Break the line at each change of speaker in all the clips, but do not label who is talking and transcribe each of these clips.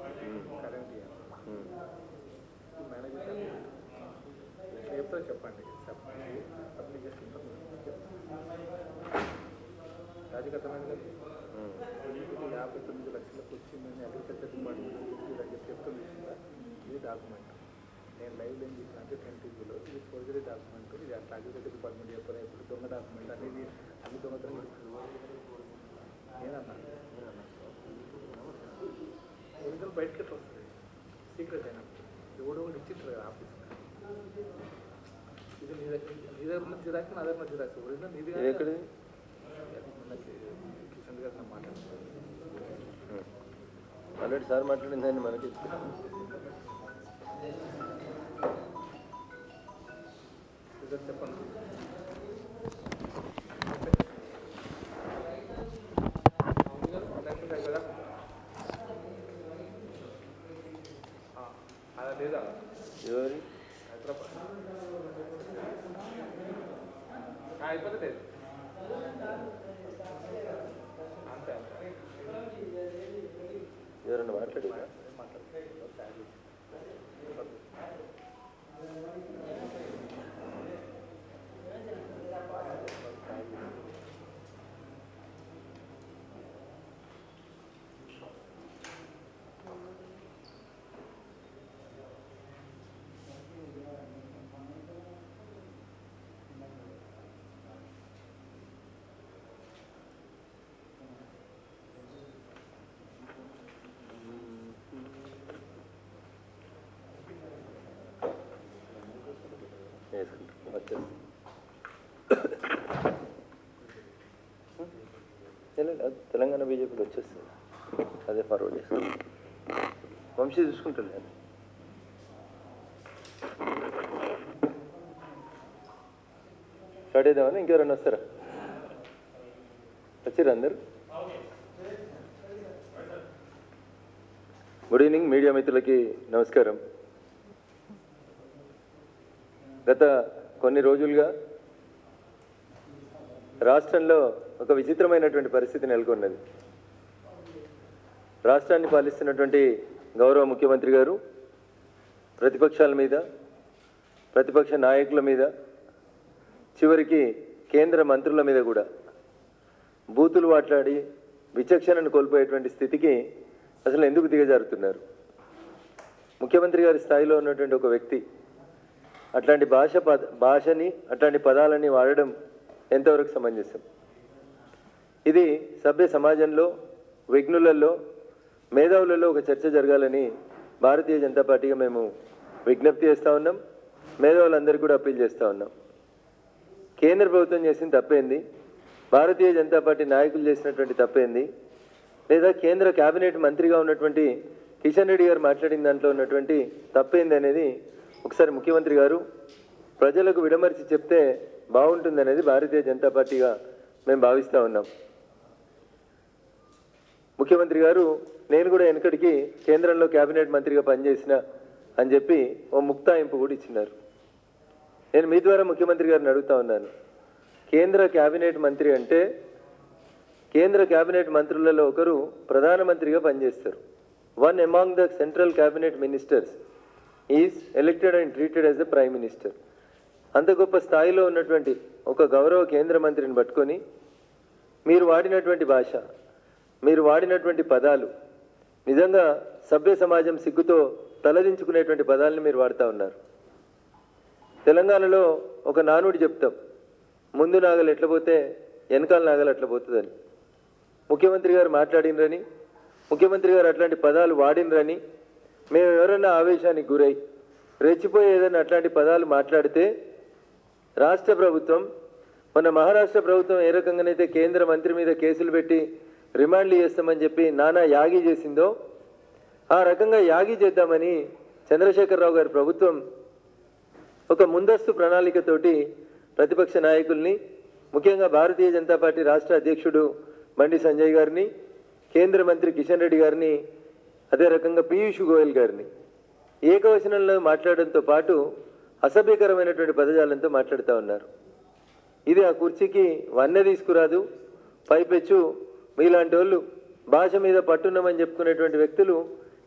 current manager చెప్తా చెప్పండి చెప్పండి అప్లికేషన్ రాజకీయమైంది కదా ఇది యాభై తొమ్మిది లక్షలకు వచ్చిందని అగ్రికల్చర్ డిపార్ట్మెంట్ దగ్గర చెప్తుంది కదా ఇది డాక్యుమెంట్ నేను లైవ్ ఏం చేసిన అంటే టెన్ టీవీలో ఇది ఫోర్జరీ డాక్యుమెంట్ ఇది అట్లా అగ్రికల్చర్ డిపార్ట్మెంట్ చెప్పారు ఇప్పుడు దొంగ డాక్యుమెంట్ అనేది అన్ని దొంగతనం నేనన్నా ఒరిజినల్ బయటకి ఎట్లా వస్తుంది సీక్రెట్ అయినప్పుడు ఎవడో ఒకటి ఇచ్చింటారు కదా ఆఫీస్ ఇది నీ దగ్గర నీ దగ్గర ఉన్న జిరాక్స్ నా దగ్గర ఉన్న జిరాక్స్ ఒరిజినల్ నీది
ఇది ఎక్కడిది
కిషన్ గారితో మాట్లాడుతున్నాను
ఆల్రెడీ సార్ మాట్లాడిందండి మనకి
రిజల్ట్ చెప్పండి కదా అలా లేదా
ఎవరి
హైదరాబాద్ అయిపోతుంది అంతే అంతే
ఎవరన్నా మాట్లాడిందా వేసుకుంటాం వచ్చేసి తెలంగాణ తెలంగాణ బీజేపీకి వచ్చేస్తుంది అదే ఫార్వర్డ్ చేస్తాం వంశీ చూసుకుంటుంది స్టార్ట్ చేద్దామని ఇంకెవరైనా వస్తారా వచ్చారు అందరు గుడ్ ఈవినింగ్ మీడియా మిత్రులకి నమస్కారం గత కొన్ని రోజులుగా రాష్ట్రంలో ఒక విచిత్రమైనటువంటి పరిస్థితి నెలకొన్నది రాష్ట్రాన్ని పాలిస్తున్నటువంటి గౌరవ ముఖ్యమంత్రి గారు ప్రతిపక్షాల మీద ప్రతిపక్ష నాయకుల మీద చివరికి కేంద్ర మంత్రుల మీద కూడా బూతులు మాట్లాడి విచక్షణను కోల్పోయేటువంటి స్థితికి అసలు ఎందుకు దిగజారుతున్నారు ముఖ్యమంత్రి గారి స్థాయిలో ఉన్నటువంటి ఒక వ్యక్తి అట్లాంటి భాష పద భాషని అట్లాంటి పదాలని వాడడం ఎంతవరకు సమంజసం ఇది సభ్య సమాజంలో విఘ్నులలో మేధావులలో ఒక చర్చ జరగాలని భారతీయ జనతా పార్టీగా మేము విజ్ఞప్తి చేస్తూ ఉన్నాం మేధావులందరికీ కూడా అప్పీల్ చేస్తూ ఉన్నాం కేంద్ర ప్రభుత్వం చేసిన తప్పేంది భారతీయ జనతా పార్టీ నాయకులు చేసినటువంటి తప్పేంది లేదా కేంద్ర కేబినెట్ మంత్రిగా ఉన్నటువంటి కిషన్ రెడ్డి గారు మాట్లాడిన దాంట్లో ఉన్నటువంటి తప్పేంది అనేది ఒకసారి ముఖ్యమంత్రి గారు ప్రజలకు విడమర్చి చెప్తే బాగుంటుంది అనేది భారతీయ జనతా పార్టీగా మేము భావిస్తూ ఉన్నాం ముఖ్యమంత్రి గారు నేను కూడా వెనకడికి కేంద్రంలో కేబినెట్ మంత్రిగా పనిచేసిన అని చెప్పి ఓ ముక్తాయింపు కూడా ఇచ్చినారు నేను మీ ద్వారా ముఖ్యమంత్రి గారిని అడుగుతా ఉన్నాను కేంద్ర కేబినెట్ మంత్రి అంటే కేంద్ర కేబినెట్ మంత్రులలో ఒకరు ప్రధానమంత్రిగా పనిచేస్తారు one among the central cabinet ministers is elected and treated as the prime minister అంత గొప్ప స్థాయిలో ఉన్నటువంటి ఒక గౌరవ కేంద్ర మంత్రిని పట్టుకొని మీరు వాడినటువంటి భాష మీరు వాడినటువంటి పదాలు నిజంగా సభ్య సమాజం సిగ్గుతో తలదించుకునేటువంటి పదాలను మీరు వాడుతూ ఉన్నారు తెలంగాణలో ఒక నానుడి చెప్తాం ముందు నాగలు ఎట్ల పోతే వెనకాల నాగలు అట్లా పోతుందని ముఖ్యమంత్రి గారు మాట్లాడినరని ముఖ్యమంత్రి గారు అట్లాంటి పదాలు వాడినరని మేము ఎవరైనా ఆవేశానికి గురై రెచ్చిపోయి ఏదైనా అట్లాంటి పదాలు మాట్లాడితే రాష్ట్ర ప్రభుత్వం మన మహారాష్ట్ర ప్రభుత్వం ఏ రకంగానైతే కేంద్ర మంత్రి మీద కేసులు పెట్టి రిమాండ్లు చేస్తామని చెప్పి నానా యాగి చేసిందో ఆ రకంగా యాగి చేద్దామని చంద్రశేఖరరావు గారి ప్రభుత్వం ఒక ముందస్తు ప్రణాళికతోటి ప్రతిపక్ష నాయకుల్ని ముఖ్యంగా భారతీయ జనతా పార్టీ రాష్ట్ర అధ్యక్షుడు బండి సంజయ్ గారిని కేంద్ర మంత్రి కిషన్ రెడ్డి గారిని అదే రకంగా పీయూష్ గోయల్ గారిని ఏకవచనంలో మాట్లాడడంతో పాటు అసభ్యకరమైనటువంటి పదజాలంతో మాట్లాడుతూ ఉన్నారు ఇది ఆ కుర్చీకి వన్నె తీసుకురాదు పైపెచ్చు మీలాంటి వాళ్ళు భాష మీద పట్టున్నామని చెప్పుకునేటువంటి వ్యక్తులు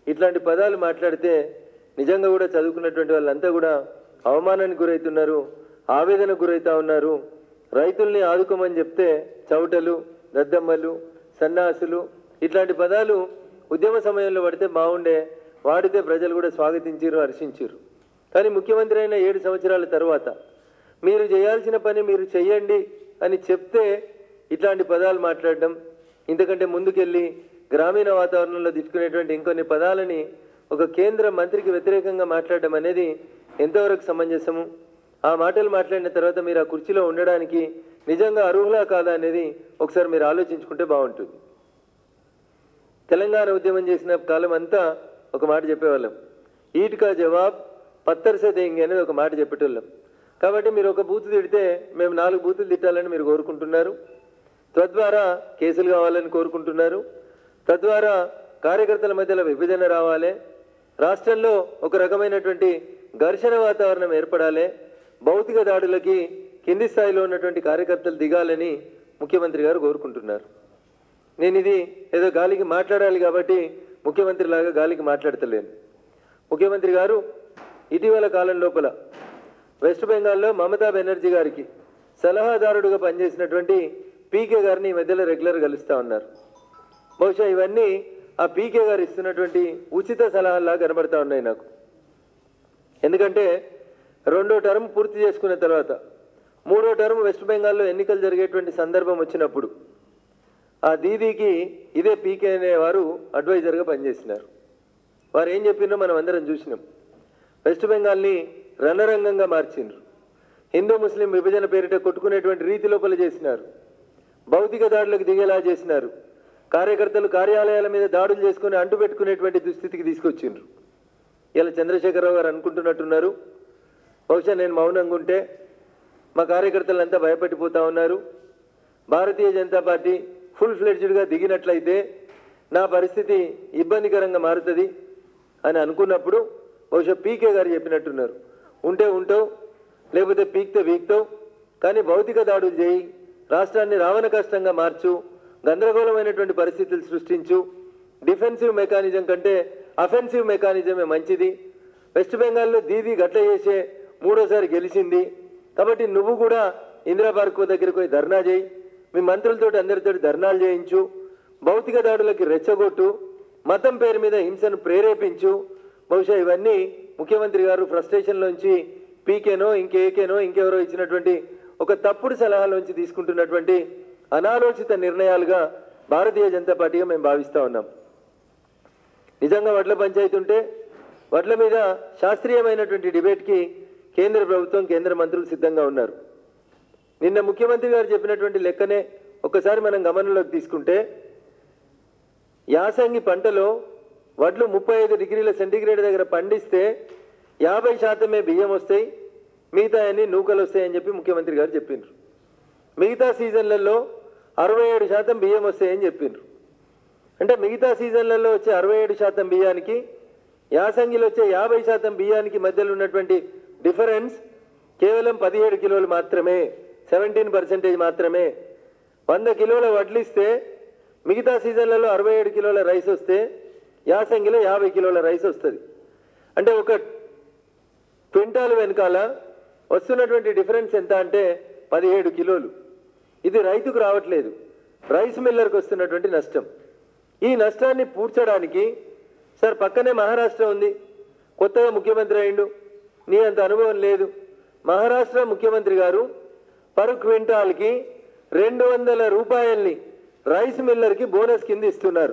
ఇట్లాంటి పదాలు మాట్లాడితే నిజంగా కూడా చదువుకున్నటువంటి వాళ్ళంతా కూడా అవమానానికి గురవుతున్నారు ఆవేదనకు గురవుతా ఉన్నారు రైతుల్ని ఆదుకోమని చెప్తే చౌటలు దద్దమ్మలు సన్నాసులు ఇట్లాంటి పదాలు ఉద్యమ సమయంలో పడితే బాగుండే వాడితే ప్రజలు కూడా స్వాగతించారు హర్షించారు కానీ ముఖ్యమంత్రి అయిన ఏడు సంవత్సరాల తర్వాత మీరు చేయాల్సిన పని మీరు చెయ్యండి అని చెప్తే ఇట్లాంటి పదాలు మాట్లాడడం ఇంతకంటే ముందుకెళ్ళి గ్రామీణ వాతావరణంలో తీసుకునేటువంటి ఇంకొన్ని పదాలని ఒక కేంద్ర మంత్రికి వ్యతిరేకంగా మాట్లాడడం అనేది ఎంతవరకు సమంజసము ఆ మాటలు మాట్లాడిన తర్వాత మీరు ఆ కుర్చీలో ఉండడానికి నిజంగా అర్హులా కాదా అనేది ఒకసారి మీరు ఆలోచించుకుంటే బాగుంటుంది తెలంగాణ ఉద్యమం చేసిన కాలం అంతా ఒక మాట చెప్పేవాళ్ళం ఈట్కా జవాబ్ పత్తర్ సే దేంగి అనేది ఒక మాట చెప్పేటోళ్ళం కాబట్టి మీరు ఒక బూతు తిడితే మేము నాలుగు బూతులు తిట్టాలని మీరు కోరుకుంటున్నారు తద్వారా కేసులు కావాలని కోరుకుంటున్నారు తద్వారా కార్యకర్తల మధ్యలో విభజన రావాలి రాష్ట్రంలో ఒక రకమైనటువంటి ఘర్షణ వాతావరణం ఏర్పడాలి భౌతిక దాడులకి కింది స్థాయిలో ఉన్నటువంటి కార్యకర్తలు దిగాలని ముఖ్యమంత్రి గారు కోరుకుంటున్నారు నేను ఇది ఏదో గాలికి మాట్లాడాలి కాబట్టి ముఖ్యమంత్రి లాగా గాలికి మాట్లాడతలేను ముఖ్యమంత్రి గారు ఇటీవల కాలం లోపల వెస్ట్ బెంగాల్లో మమతా బెనర్జీ గారికి సలహాదారుడుగా పనిచేసినటువంటి పీకే గారిని ఈ మధ్యలో రెగ్యులర్ కలుస్తూ ఉన్నారు బహుశా ఇవన్నీ ఆ పీకే గారు ఇస్తున్నటువంటి ఉచిత సలహాల్లా కనబడతా ఉన్నాయి నాకు ఎందుకంటే రెండో టర్మ్ పూర్తి చేసుకున్న తర్వాత మూడో టర్మ్ వెస్ట్ బెంగాల్లో ఎన్నికలు జరిగేటువంటి సందర్భం వచ్చినప్పుడు ఆ దీదీకి ఇదే పీకే అనేవారు అడ్వైజర్గా పనిచేసినారు వారు ఏం చెప్పినో మనం అందరం చూసినాం వెస్ట్ బెంగాల్ని రణరంగంగా మార్చిండ్రు హిందూ ముస్లిం విభజన పేరిట కొట్టుకునేటువంటి రీతి లోపల చేసినారు భౌతిక దాడులకు దిగేలా చేసినారు కార్యకర్తలు కార్యాలయాల మీద దాడులు చేసుకుని అంటు పెట్టుకునేటువంటి దుస్థితికి తీసుకొచ్చిండ్రు ఇలా చంద్రశేఖరరావు గారు అనుకుంటున్నట్టున్నారు బహుశా నేను మౌనంగా ఉంటే మా కార్యకర్తలంతా భయపడిపోతా ఉన్నారు భారతీయ జనతా పార్టీ ఫుల్ ఫ్లెడ్జ్డ్గా దిగినట్లయితే నా పరిస్థితి ఇబ్బందికరంగా మారుతుంది అని అనుకున్నప్పుడు బహుశా పీకే గారు చెప్పినట్టున్నారు ఉంటే ఉంటావు లేకపోతే పీక్తే వీక్తావు కానీ భౌతిక దాడులు చేయి రాష్ట్రాన్ని రావణ కష్టంగా మార్చు గందరగోళమైనటువంటి పరిస్థితులు సృష్టించు డిఫెన్సివ్ మెకానిజం కంటే అఫెన్సివ్ మెకానిజమే మంచిది వెస్ట్ బెంగాల్లో దీదీ గట్ల చేసే మూడోసారి గెలిచింది కాబట్టి నువ్వు కూడా ఇందిరా పార్క్ దగ్గరికి పోయి ధర్నా చేయి మీ మంత్రులతో అందరితో ధర్నాలు చేయించు భౌతిక దాడులకి రెచ్చగొట్టు మతం పేరు మీద హింసను ప్రేరేపించు బహుశా ఇవన్నీ ముఖ్యమంత్రి గారు ఫ్రస్ట్రేషన్లోంచి పీకేనో ఇంకేకేనో ఇంకెవరో ఇచ్చినటువంటి ఒక తప్పుడు సలహాలోంచి తీసుకుంటున్నటువంటి అనాలోచిత నిర్ణయాలుగా భారతీయ జనతా పార్టీగా మేము భావిస్తా ఉన్నాం నిజంగా వడ్ల పంచాయతీ ఉంటే వడ్ల మీద శాస్త్రీయమైనటువంటి డిబేట్కి కేంద్ర ప్రభుత్వం కేంద్ర మంత్రులు సిద్ధంగా ఉన్నారు నిన్న ముఖ్యమంత్రి గారు చెప్పినటువంటి లెక్కనే ఒక్కసారి మనం గమనంలోకి తీసుకుంటే యాసంగి పంటలో వడ్లు ముప్పై ఐదు డిగ్రీల సెంటీగ్రేడ్ దగ్గర పండిస్తే యాభై శాతమే బియ్యం వస్తాయి మిగతా అన్ని నూకలు వస్తాయని చెప్పి ముఖ్యమంత్రి గారు చెప్పిండ్రు మిగతా సీజన్లలో అరవై ఏడు శాతం బియ్యం వస్తాయని చెప్పిండ్రు అంటే మిగతా సీజన్లలో వచ్చే అరవై ఏడు శాతం బియ్యానికి యాసంగిలో వచ్చే యాభై శాతం బియ్యానికి మధ్యలో ఉన్నటువంటి డిఫరెన్స్ కేవలం పదిహేడు కిలోలు మాత్రమే సెవెంటీన్ పర్సెంటేజ్ మాత్రమే వంద కిలోల వడ్లిస్తే మిగతా సీజన్లలో అరవై ఏడు కిలోల రైస్ వస్తే యాసంగిలో యాభై కిలోల రైస్ వస్తుంది అంటే ఒక క్వింటాల్ వెనకాల వస్తున్నటువంటి డిఫరెన్స్ ఎంత అంటే పదిహేడు కిలోలు ఇది రైతుకు రావట్లేదు రైస్ మిల్లర్కి వస్తున్నటువంటి నష్టం ఈ నష్టాన్ని పూడ్చడానికి సార్ పక్కనే మహారాష్ట్ర ఉంది కొత్తగా ముఖ్యమంత్రి అయిండు నీ అంత అనుభవం లేదు మహారాష్ట్ర ముఖ్యమంత్రి గారు పర్ క్వింటాల్కి రెండు వందల రూపాయల్ని రైస్ మిల్లర్కి బోనస్ కింద ఇస్తున్నారు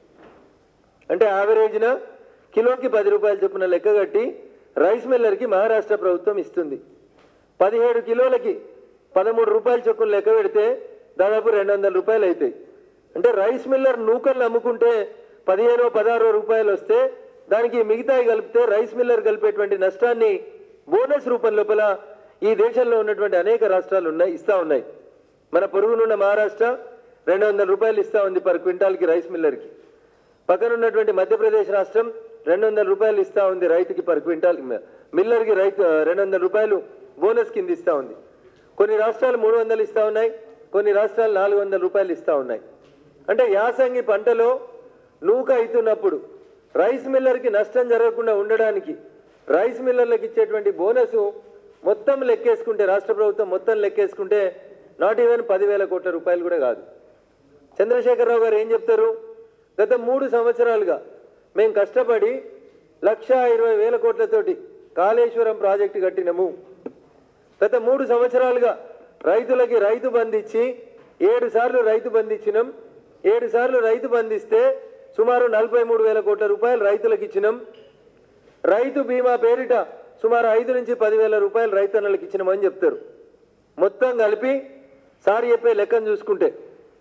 అంటే యావరేజ్న కిలోకి పది రూపాయలు చొప్పున లెక్క కట్టి రైస్ మిల్లర్కి మహారాష్ట్ర ప్రభుత్వం ఇస్తుంది పదిహేడు కిలోలకి పదమూడు రూపాయల చొప్పున లెక్క పెడితే దాదాపు రెండు వందల రూపాయలు అవుతాయి అంటే రైస్ మిల్లర్ నూకలు అమ్ముకుంటే పదిహేనో పదహారో రూపాయలు వస్తే దానికి మిగతాయి కలిపితే రైస్ మిల్లర్ కలిపేటువంటి నష్టాన్ని బోనస్ రూపం లోపల ఈ దేశంలో ఉన్నటువంటి అనేక రాష్ట్రాలు ఉన్నాయి ఇస్తా ఉన్నాయి మన పొరుగునున్న మహారాష్ట్ర రెండు వందల రూపాయలు ఇస్తా ఉంది పర్ క్వింటాల్కి రైస్ మిల్లర్కి పక్కన ఉన్నటువంటి మధ్యప్రదేశ్ రాష్ట్రం రెండు వందల రూపాయలు ఇస్తా ఉంది రైతుకి పర్ క్వింటాల్ మిల్లర్కి రైతు రెండు వందల రూపాయలు బోనస్ కింద ఇస్తా ఉంది కొన్ని రాష్ట్రాలు మూడు వందలు ఇస్తా ఉన్నాయి కొన్ని రాష్ట్రాలు నాలుగు వందల రూపాయలు ఇస్తా ఉన్నాయి అంటే యాసంగి పంటలో నూక అవుతున్నప్పుడు రైస్ మిల్లర్కి నష్టం జరగకుండా ఉండడానికి రైస్ మిల్లర్లకు ఇచ్చేటువంటి బోనస్ మొత్తం లెక్కేసుకుంటే రాష్ట్ర ప్రభుత్వం మొత్తం లెక్కేసుకుంటే నాట్ ఈవెన్ పదివేల కోట్ల రూపాయలు కూడా కాదు చంద్రశేఖరరావు గారు ఏం చెప్తారు గత మూడు సంవత్సరాలుగా మేము కష్టపడి లక్ష ఇరవై వేల కోట్లతోటి కాళేశ్వరం ప్రాజెక్టు కట్టినము గత మూడు సంవత్సరాలుగా రైతులకి రైతు బంధించి ఏడు సార్లు రైతు బంధించినాం ఏడు సార్లు రైతు బంధిస్తే సుమారు నలభై మూడు వేల కోట్ల రూపాయలు రైతులకు ఇచ్చినాం రైతు బీమా పేరిట సుమారు ఐదు నుంచి పదివేల రూపాయలు రైతన్నలకు ఇచ్చినామని చెప్తారు మొత్తం కలిపి సార్ చెప్పే లెక్కను చూసుకుంటే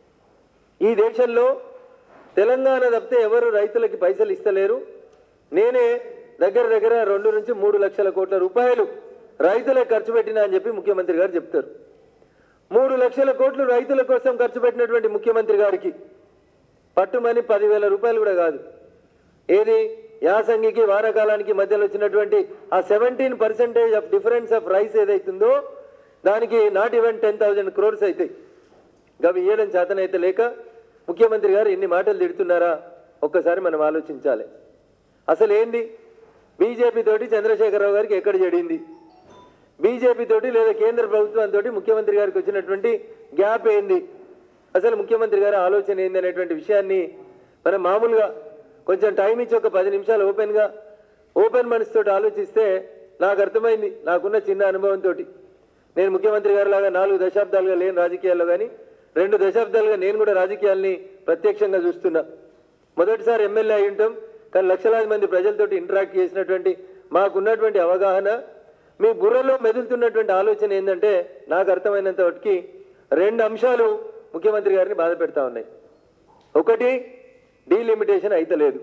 ఈ దేశంలో తెలంగాణ తప్పితే ఎవరు రైతులకి పైసలు ఇస్తలేరు నేనే దగ్గర దగ్గర రెండు నుంచి మూడు లక్షల కోట్ల రూపాయలు రైతులకు ఖర్చు పెట్టినా అని చెప్పి ముఖ్యమంత్రి గారు చెప్తారు మూడు లక్షల కోట్లు రైతుల కోసం ఖర్చు పెట్టినటువంటి ముఖ్యమంత్రి గారికి పట్టుమని పదివేల రూపాయలు కూడా కాదు ఏది యాసంగికి వానాకాలానికి మధ్యలో వచ్చినటువంటి ఆ seventeen percentage of difference of rice ఏదైతుందో దానికి not even ten thousand crores అవుతాయి గవి ఇయ్యడం చేతనైతే లేక ముఖ్యమంత్రి గారు ఎన్ని మాటలు తిడుతున్నారా ఒక్కసారి మనం ఆలోచించాలి అసలు ఏంది బీజేపీ తోటి చంద్రశేఖరరావు గారికి ఎక్కడ చెడింది బీజేపీ తోటి లేదా కేంద్ర ప్రభుత్వంతో ముఖ్యమంత్రి గారికి వచ్చినటువంటి గ్యాప్ ఏంది అసలు ముఖ్యమంత్రి గారి ఆలోచన ఏంది అనేటువంటి విషయాన్ని మనం మామూలుగా కొంచెం టైం ఇచ్చి ఒక పది నిమిషాలు ఓపెన్గా ఓపెన్ మనసుతో ఆలోచిస్తే నాకు అర్థమైంది నాకున్న చిన్న అనుభవంతో నేను ముఖ్యమంత్రి గారి లాగా నాలుగు దశాబ్దాలుగా లేని రాజకీయాల్లో కానీ రెండు దశాబ్దాలుగా నేను కూడా రాజకీయాల్ని ప్రత్యక్షంగా చూస్తున్నా మొదటిసారి ఎమ్మెల్యే అయి ఉంటాం కానీ లక్షలాది మంది ప్రజలతోటి ఇంటరాక్ట్ చేసినటువంటి మాకున్నటువంటి అవగాహన మీ బుర్రలో మెదులుతున్నటువంటి ఆలోచన ఏంటంటే నాకు అర్థమైనంత వాటికి రెండు అంశాలు ముఖ్యమంత్రి గారిని బాధ పెడతా ఉన్నాయి ఒకటి డీలిమిటేషన్ అయితలేదు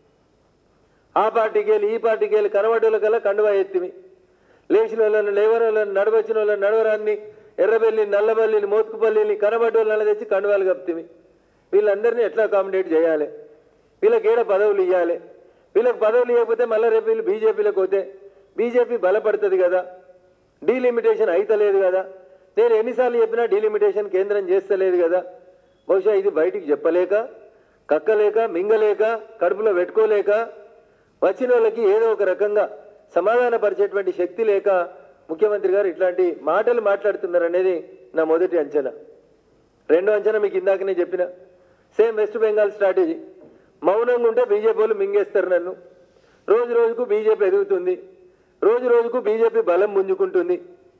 ఆ పార్టీకి వెళ్ళి ఈ పార్టీకి వెళ్ళి కనబడుల కల్లా కండువా ఎత్తిమి లేచిన వాళ్ళని లేవని వాళ్ళని నడవచ్చిన వాళ్ళని నడవరాన్ని ఎర్రబెల్లిని నల్లబల్లిని మోతుకుపల్లిని కనబడ్డ వాళ్ళని తెచ్చి కండువాలు కప్తిమి వీళ్ళందరినీ ఎట్లా అకామిడేట్ చేయాలి వీళ్ళకి ఏడ పదవులు ఇవ్వాలి వీళ్ళకి పదవులు ఇవ్వకపోతే మళ్ళీ రేపు వీళ్ళు బీజేపీలోకి పోతే బీజేపీ బలపడుతుంది కదా డీలిమిటేషన్ అయితలేదు కదా నేను ఎన్నిసార్లు చెప్పినా డీలిమిటేషన్ కేంద్రం చేస్తలేదు కదా బహుశా ఇది బయటికి చెప్పలేక కక్కలేక మింగలేక కడుపులో పెట్టుకోలేక వచ్చిన వాళ్ళకి ఏదో ఒక రకంగా సమాధానపరిచేటువంటి శక్తి లేక ముఖ్యమంత్రి గారు ఇట్లాంటి మాటలు మాట్లాడుతున్నారు అనేది నా మొదటి అంచనా రెండో అంచనా మీకు ఇందాకనే చెప్పిన సేమ్ వెస్ట్ బెంగాల్ స్ట్రాటజీ మౌనంగా ఉంటే బీజేపీ వాళ్ళు మింగేస్తారు నన్ను రోజు రోజుకు బీజేపీ ఎదుగుతుంది రోజు రోజుకు బీజేపీ బలం పుంజుకుంటుంది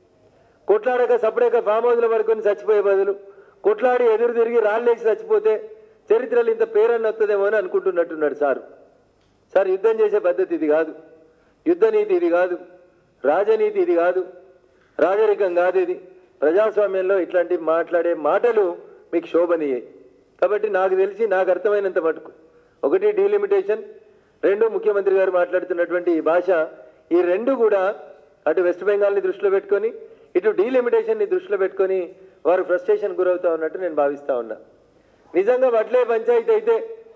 కొట్లాడక సపరేక ఫామ్ హౌస్లో పడుకొని చచ్చిపోయే బదులు కొట్లాడి ఎదురు తిరిగి రాళ్ళేసి చచ్చిపోతే చరిత్రలో ఇంత పేరన్న వస్తుందేమో అని అనుకుంటున్నట్టున్నాడు సారు సార్ యుద్ధం చేసే పద్ధతి ఇది కాదు యుద్ధ నీతి ఇది కాదు రాజనీతి ఇది కాదు రాజరికం కాదు ఇది ప్రజాస్వామ్యంలో ఇట్లాంటి మాట్లాడే మాటలు మీకు శోభనీయాయి కాబట్టి నాకు తెలిసి నాకు అర్థమైనంత మటుకు ఒకటి డీలిమిటేషన్ రెండు ముఖ్యమంత్రి గారు మాట్లాడుతున్నటువంటి ఈ భాష ఈ రెండు కూడా అటు వెస్ట్ బెంగాల్ని దృష్టిలో పెట్టుకొని ఇటు డీలిమిటేషన్ని దృష్టిలో పెట్టుకొని వారు ఫ్రస్ట్రేషన్ గురవుతా ఉన్నట్టు నేను భావిస్తా ఉన్నా నిజంగా వడ్లే పంచాయతీ అయితే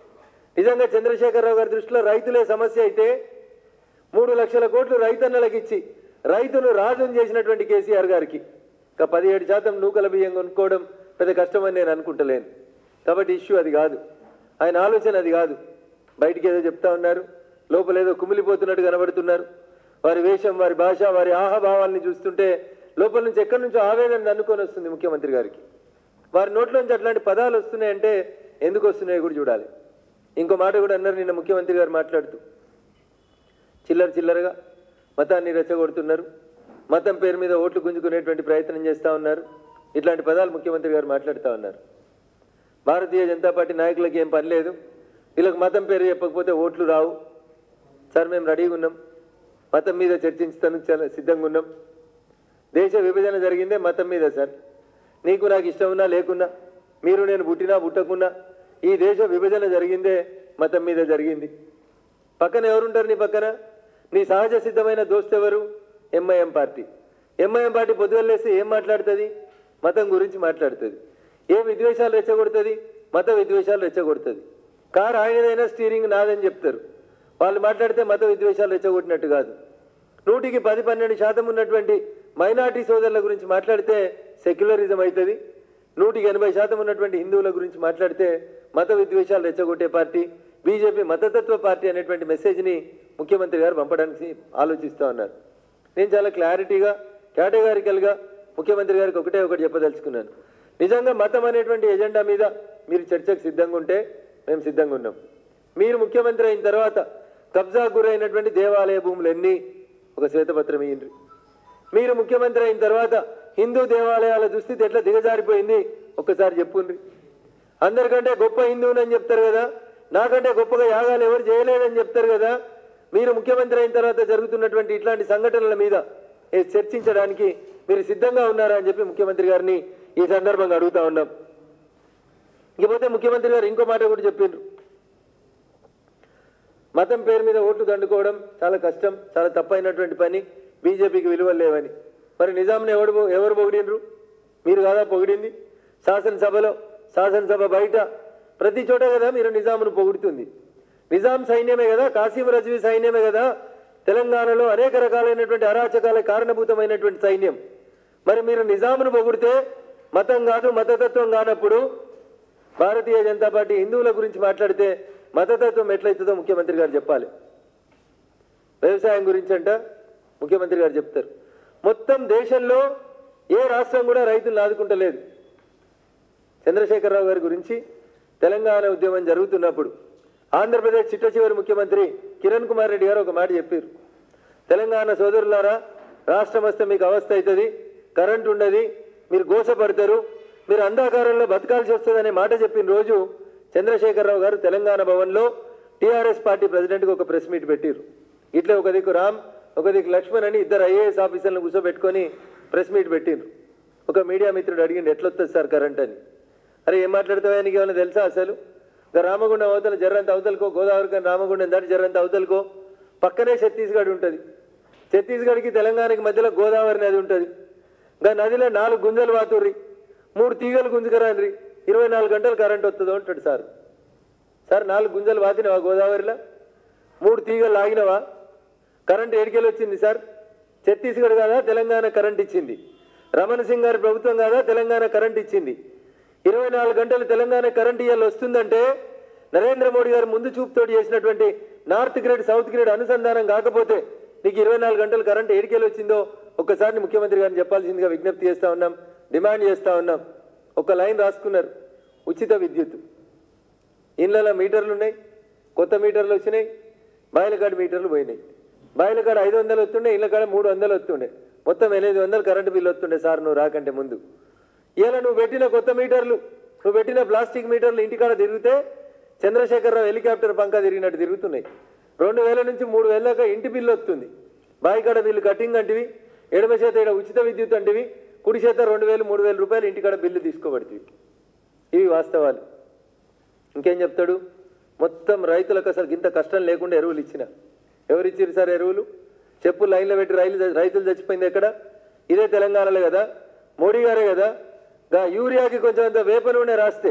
నిజంగా చంద్రశేఖరరావు గారి దృష్టిలో రైతులే సమస్య అయితే మూడు లక్షల కోట్లు రైతన్నలకు ఇచ్చి రైతును రాజును చేసినటువంటి కేసీఆర్ గారికి ఇంకా పదిహేడు శాతం నూకల బియ్యం కొనుక్కోవడం పెద్ద కష్టమని నేను అనుకుంటలేను కాబట్టి ఇష్యూ అది కాదు ఆయన ఆలోచన అది కాదు బయటికి ఏదో చెప్తా ఉన్నారు లోపల ఏదో కుమిలిపోతున్నట్టు కనబడుతున్నారు వారి వేషం వారి భాష వారి ఆహాభావాల్ని చూస్తుంటే లోపల నుంచి ఎక్కడి నుంచో ఆవేదన అనుకొని వస్తుంది ముఖ్యమంత్రి గారికి వారి నోట్లోంచి అట్లాంటి పదాలు వస్తున్నాయంటే ఎందుకు వస్తున్నాయో కూడా చూడాలి ఇంకో మాట కూడా అన్నారు నిన్న ముఖ్యమంత్రి గారు మాట్లాడుతూ చిల్లర చిల్లరగా మతాన్ని రెచ్చగొడుతున్నారు మతం పేరు మీద ఓట్లు గుంజుకునేటువంటి ప్రయత్నం చేస్తూ ఉన్నారు ఇట్లాంటి పదాలు ముఖ్యమంత్రి గారు మాట్లాడుతూ ఉన్నారు భారతీయ జనతా పార్టీ నాయకులకి ఏం పని లేదు వీళ్ళకి మతం పేరు చెప్పకపోతే ఓట్లు రావు సార్ మేము రెడీగా ఉన్నాం మతం మీద చర్చించడానికి చాలా సిద్ధంగా ఉన్నాం దేశ విభజన జరిగిందే మతం మీద సార్ నీకు నాకు ఇష్టం ఉన్నా లేకున్నా మీరు నేను పుట్టినా పుట్టకున్నా ఈ దేశ విభజన జరిగిందే మతం మీద జరిగింది పక్కన ఎవరుంటారు నీ పక్కన నీ సహజ సిద్ధమైన దోస్తు ఎవరు ఎంఐఎం పార్టీ ఎంఐఎం పార్టీ పొద్దుగలేస్తే ఏం మాట్లాడుతుంది మతం గురించి మాట్లాడుతుంది ఏ విద్వేషాలు రెచ్చగొడుతుంది మత విద్వేషాలు రెచ్చగొడుతుంది కారు ఆయనదైనా స్టీరింగ్ నాదని చెప్తారు వాళ్ళు మాట్లాడితే మత విద్వేషాలు రెచ్చగొట్టినట్టు కాదు నూటికి పది పన్నెండు శాతం ఉన్నటువంటి మైనార్టీ సోదరుల గురించి మాట్లాడితే సెక్యులరిజం అవుతుంది నూటికి ఎనభై శాతం ఉన్నటువంటి హిందువుల గురించి మాట్లాడితే మత విద్వేషాలు రెచ్చగొట్టే పార్టీ బీజేపీ మతతత్వ పార్టీ అనేటువంటి మెసేజ్ని ముఖ్యమంత్రి గారు పంపడానికి ఆలోచిస్తూ ఉన్నారు నేను చాలా క్లారిటీగా కేటగారికల్గా ముఖ్యమంత్రి గారికి ఒకటే ఒకటి చెప్పదలుచుకున్నాను నిజంగా మతం అనేటువంటి ఎజెండా మీద మీరు చర్చకు సిద్ధంగా ఉంటే మేము సిద్ధంగా ఉన్నాం మీరు ముఖ్యమంత్రి అయిన తర్వాత కబ్జా గురైనటువంటి దేవాలయ భూములన్నీ ఒక శ్వేతపత్రం ఇయ్యండి మీరు ముఖ్యమంత్రి అయిన తర్వాత హిందూ దేవాలయాల దుస్థితి ఎట్లా దిగజారిపోయింది ఒక్కసారి చెప్పుండ్రి అందరికంటే గొప్ప హిందువునని చెప్తారు కదా నాకంటే గొప్పగా యాగాలు ఎవరు చేయలేదని చెప్తారు కదా మీరు ముఖ్యమంత్రి అయిన తర్వాత జరుగుతున్నటువంటి ఇట్లాంటి సంఘటనల మీద ఏ చర్చించడానికి మీరు సిద్ధంగా ఉన్నారా అని చెప్పి ముఖ్యమంత్రి గారిని ఈ సందర్భంగా అడుగుతా ఉన్నాం ఇకపోతే ముఖ్యమంత్రి గారు ఇంకో మాట కూడా చెప్పిండ్రు మతం పేరు మీద ఓట్లు దండుకోవడం చాలా కష్టం చాలా తప్పైనటువంటి పని బీజేపీకి విలువలు లేవని మరి నిజాంని ఎవడు పొ- ఎవరు పొగిడినరు మీరు కాదా పొగిడింది శాసనసభలో శాసనసభ బయట ప్రతి చోట కదా మీరు నిజామును పొగుడుతుంది నిజాం సైన్యమే కదా కాసిం రజ్వీ సైన్యమే కదా తెలంగాణలో అనేక రకాలైనటువంటి అరాచకాల కారణభూతమైనటువంటి సైన్యం మరి మీరు నిజామును పొగిడితే మతం కాదు మతతత్వం కానప్పుడు భారతీయ జనతా పార్టీ హిందువుల గురించి మాట్లాడితే మతతత్వం ఎట్లయితుందో ముఖ్యమంత్రి గారు చెప్పాలి వ్యవసాయం గురించి అంట ముఖ్యమంత్రి గారు చెప్తారు మొత్తం దేశంలో ఏ రాష్ట్రం కూడా రైతులను ఆదుకుంటలేదు చంద్రశేఖరరావు గారి గురించి తెలంగాణ ఉద్యమం జరుగుతున్నప్పుడు ఆంధ్రప్రదేశ్ చిట్ట చివరి ముఖ్యమంత్రి కిరణ్ కుమార్ రెడ్డి గారు ఒక మాట చెప్పారు తెలంగాణ సోదరులారా రాష్ట్రం వస్తే మీకు అవస్థ అవుతుంది కరెంట్ ఉండదు మీరు గోసపడతారు మీరు అంధాకారంలో బతకాల్సి వస్తుందనే మాట చెప్పిన రోజు చంద్రశేఖరరావు గారు తెలంగాణ భవన్లో టీఆర్ఎస్ పార్టీ ప్రెసిడెంట్కి ఒక ప్రెస్ మీట్ పెట్టారు ఇట్లా ఒక దిక్కు రామ్ ఒక దిక్కు లక్ష్మణ్ అని ఇద్దరు ఐఏఎస్ ఆఫీసర్లను కూర్చోబెట్టుకొని ప్రెస్ మీట్ పెట్టిండ్రు ఒక మీడియా మిత్రుడు అడిగిండు ఎట్లొస్తుంది సార్ కరెంట్ అని అరే ఏం మాట్లాడతావా నీకు ఏమైనా తెలుసా అసలు ఇంకా రామగుండం అవతల జర్రంత అవతలకో గోదావరి కానీ రామగుండం దాటి జర్రంత అవతలకో పక్కనే ఛత్తీస్గఢ్ ఉంటుంది ఛత్తీస్గఢ్కి తెలంగాణకి మధ్యలో గోదావరి నది ఉంటుంది ఇంకా నదిలో నాలుగు గుంజలు వాతుర్రి మూడు తీగలు గుంజుకరాన్రి ఇరవై నాలుగు గంటలు కరెంట్ వస్తుందో అంటాడు సార్ సార్ నాలుగు గుంజలు వాతినవా గోదావరిలో మూడు తీగలు లాగినవా కరెంట్ ఏడికెళ్ళి వచ్చింది సార్ ఛత్తీస్గఢ్ కాదా తెలంగాణ కరెంట్ ఇచ్చింది రమణ సింగ్ గారి ప్రభుత్వం కాదా తెలంగాణ కరెంట్ ఇచ్చింది ఇరవై నాలుగు గంటలు తెలంగాణ కరెంట్ ఇవాళ వస్తుందంటే నరేంద్ర మోడీ గారు ముందు చూపుతోటి చేసినటువంటి నార్త్ గ్రేడ్ సౌత్ గ్రేడ్ అనుసంధానం కాకపోతే నీకు ఇరవై నాలుగు గంటలు కరెంట్ ఏడికెళ్ళి వచ్చిందో ఒక్కసారి ముఖ్యమంత్రి గారిని చెప్పాల్సిందిగా విజ్ఞప్తి చేస్తా ఉన్నాం డిమాండ్ చేస్తా ఉన్నాం ఒక లైన్ రాసుకున్నారు ఉచిత విద్యుత్ ఇళ్ళలో మీటర్లు ఉన్నాయి కొత్త మీటర్లు వచ్చినాయి బాయిల కాడ మీటర్లు పోయినాయి బాయిల కాడ ఐదు వందలు వస్తుండే ఇళ్ళ కాడ మూడు వందలు వస్తుండే మొత్తం ఎనిమిది వందలు కరెంటు బిల్లు వస్తుండే సార్ నువ్వు రాకంటే ముందు ఇలా నువ్వు పెట్టిన కొత్త మీటర్లు నువ్వు పెట్టిన ప్లాస్టిక్ మీటర్లు ఇంటికాడ తిరిగితే చంద్రశేఖరరావు హెలికాప్టర్ పంకా తిరిగినట్టు తిరుగుతున్నాయి రెండు వేల నుంచి మూడు వేల దాకా ఇంటి బిల్లు వస్తుంది బాయికాడ బిల్లు కటింగ్ అంటివి ఎడమ చేత ఈడ ఉచిత విద్యుత్ అంటివి కుడి చేత రెండు వేలు మూడు వేల రూపాయలు ఇంటికాడ బిల్లు తీసుకోబడుతుంది ఇవి వాస్తవాలు ఇంకేం చెప్తాడు మొత్తం రైతులకు అసలు ఇంత కష్టం లేకుండా ఎరువులు ఇచ్చిన ఎవరు ఇచ్చారు సార్ ఎరువులు చెప్పు లైన్లో పెట్టి రైలు రైతులు చచ్చిపోయింది ఎక్కడ ఇదే తెలంగాణలో కదా మోడీ గారే కదా గా యూరియాకి కొంచెం అంత వేప నూనె రాస్తే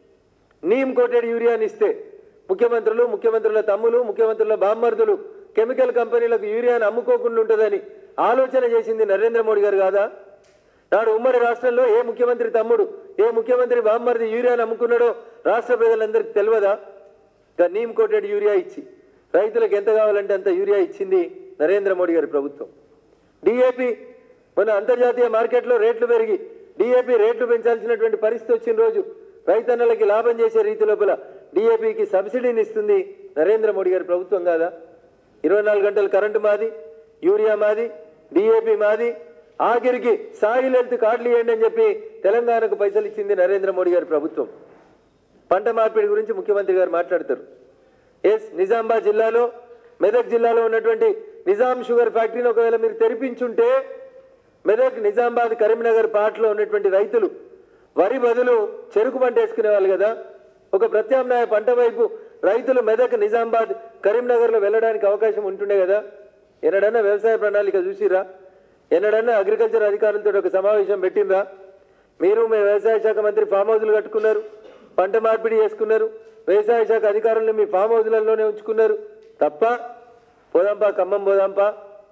నీమ్ కోటెడ్ యూరియాని ఇస్తే ముఖ్యమంత్రులు ముఖ్యమంత్రుల తమ్ములు ముఖ్యమంత్రుల బామ్మర్దులు కెమికల్ కంపెనీలకు యూరియాని అమ్ముకోకుండా ఉంటుందని ఆలోచన చేసింది నరేంద్ర మోడీ గారు కాదా నాడు ఉమ్మడి రాష్ట్రంలో ఏ ముఖ్యమంత్రి తమ్ముడు ఏ ముఖ్యమంత్రి బామ్మర్ది యూరియాని అమ్ముకున్నాడో రాష్ట్ర ప్రజలందరికీ తెలియదా ఇంకా నీమ్ కోటెడ్ యూరియా ఇచ్చి రైతులకు ఎంత కావాలంటే అంత యూరియా ఇచ్చింది నరేంద్ర మోడీ గారి ప్రభుత్వం డిఏపి మన అంతర్జాతీయ మార్కెట్లో రేట్లు పెరిగి డిఏపి రేట్లు పెంచాల్సినటువంటి పరిస్థితి వచ్చిన రోజు రైతన్నలకి లాభం చేసే రీతి లోపల డిఏపికి సబ్సిడీని ఇస్తుంది నరేంద్ర మోడీ గారి ప్రభుత్వం కాదా ఇరవై నాలుగు గంటల కరెంటు మాది యూరియా మాది డిఏపి మాది ఆఖరికి సాయిల్ హెల్త్ కార్డులు ఇవ్వండి అని చెప్పి తెలంగాణకు పైసలు ఇచ్చింది నరేంద్ర మోడీ గారి ప్రభుత్వం పంట మార్పిడి గురించి ముఖ్యమంత్రి గారు మాట్లాడతారు ఎస్ నిజామాబాద్ జిల్లాలో మెదక్ జిల్లాలో ఉన్నటువంటి నిజాం షుగర్ ఫ్యాక్టరీని ఒకవేళ మీరు తెరిపించుంటే మెదక్ నిజామాబాద్ కరీంనగర్ పాటలో ఉన్నటువంటి రైతులు వరి బదులు చెరుకు పంట వేసుకునే వాళ్ళు కదా ఒక ప్రత్యామ్నాయ పంట వైపు రైతులు మెదక్ నిజామాబాద్ కరీంనగర్లో వెళ్ళడానికి అవకాశం ఉంటుండే కదా ఎన్నడన్నా వ్యవసాయ ప్రణాళిక చూసిరా ఎన్నడన్నా అగ్రికల్చర్ అధికారులతో ఒక సమావేశం పెట్టిండ్రా మీరు మీ వ్యవసాయ శాఖ మంత్రి ఫామ్ హౌజులు కట్టుకున్నారు పంట మార్పిడి చేసుకున్నారు వ్యవసాయ శాఖ అధికారులను మీ ఫామ్ హౌజులలోనే ఉంచుకున్నారు తప్ప పోదాంపా ఖమ్మం పోదాంపా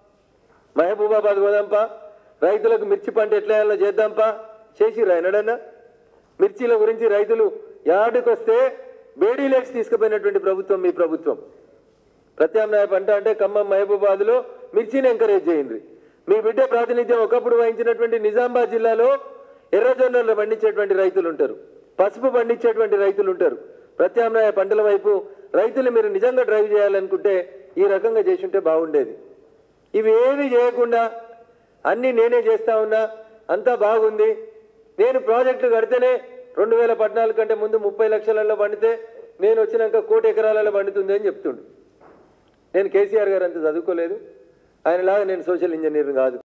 మహబూబాబాద్ పోదాంపా రైతులకు మిర్చి పంట ఎట్లా వేయాలో చేద్దాంపా చేసిరా ఎన్నడన్నా మిర్చీల గురించి రైతులు యార్డుకు వస్తే బేడీ లేక్స్ తీసుకుపోయినటువంటి ప్రభుత్వం మీ ప్రభుత్వం ప్రత్యామ్నాయ పంట అంటే ఖమ్మం మహబూబాద్లో మిర్చిని ఎంకరేజ్ చేయండి మీ బిడ్డ ప్రాతినిధ్యం ఒకప్పుడు వహించినటువంటి నిజామాబాద్ జిల్లాలో ఎర్రజొన్నలు పండించేటువంటి రైతులు ఉంటారు పసుపు పండించేటువంటి రైతులు ఉంటారు ప్రత్యామ్నాయ పంటల వైపు రైతులు మీరు నిజంగా డ్రైవ్ చేయాలనుకుంటే ఈ రకంగా చేసుంటే బాగుండేది ఇవి ఏవి చేయకుండా అన్నీ నేనే చేస్తా ఉన్నా అంతా బాగుంది నేను ప్రాజెక్టులు కడితేనే రెండు వేల పద్నాలుగు కంటే ముందు ముప్పై లక్షలలో పండితే నేను వచ్చినాక కోటి ఎకరాలలో పండుతుంది అని చెప్తుండు నేను కేసీఆర్ గారు అంత చదువుకోలేదు ఆయనలాగా నేను సోషల్ ఇంజనీర్ కాదు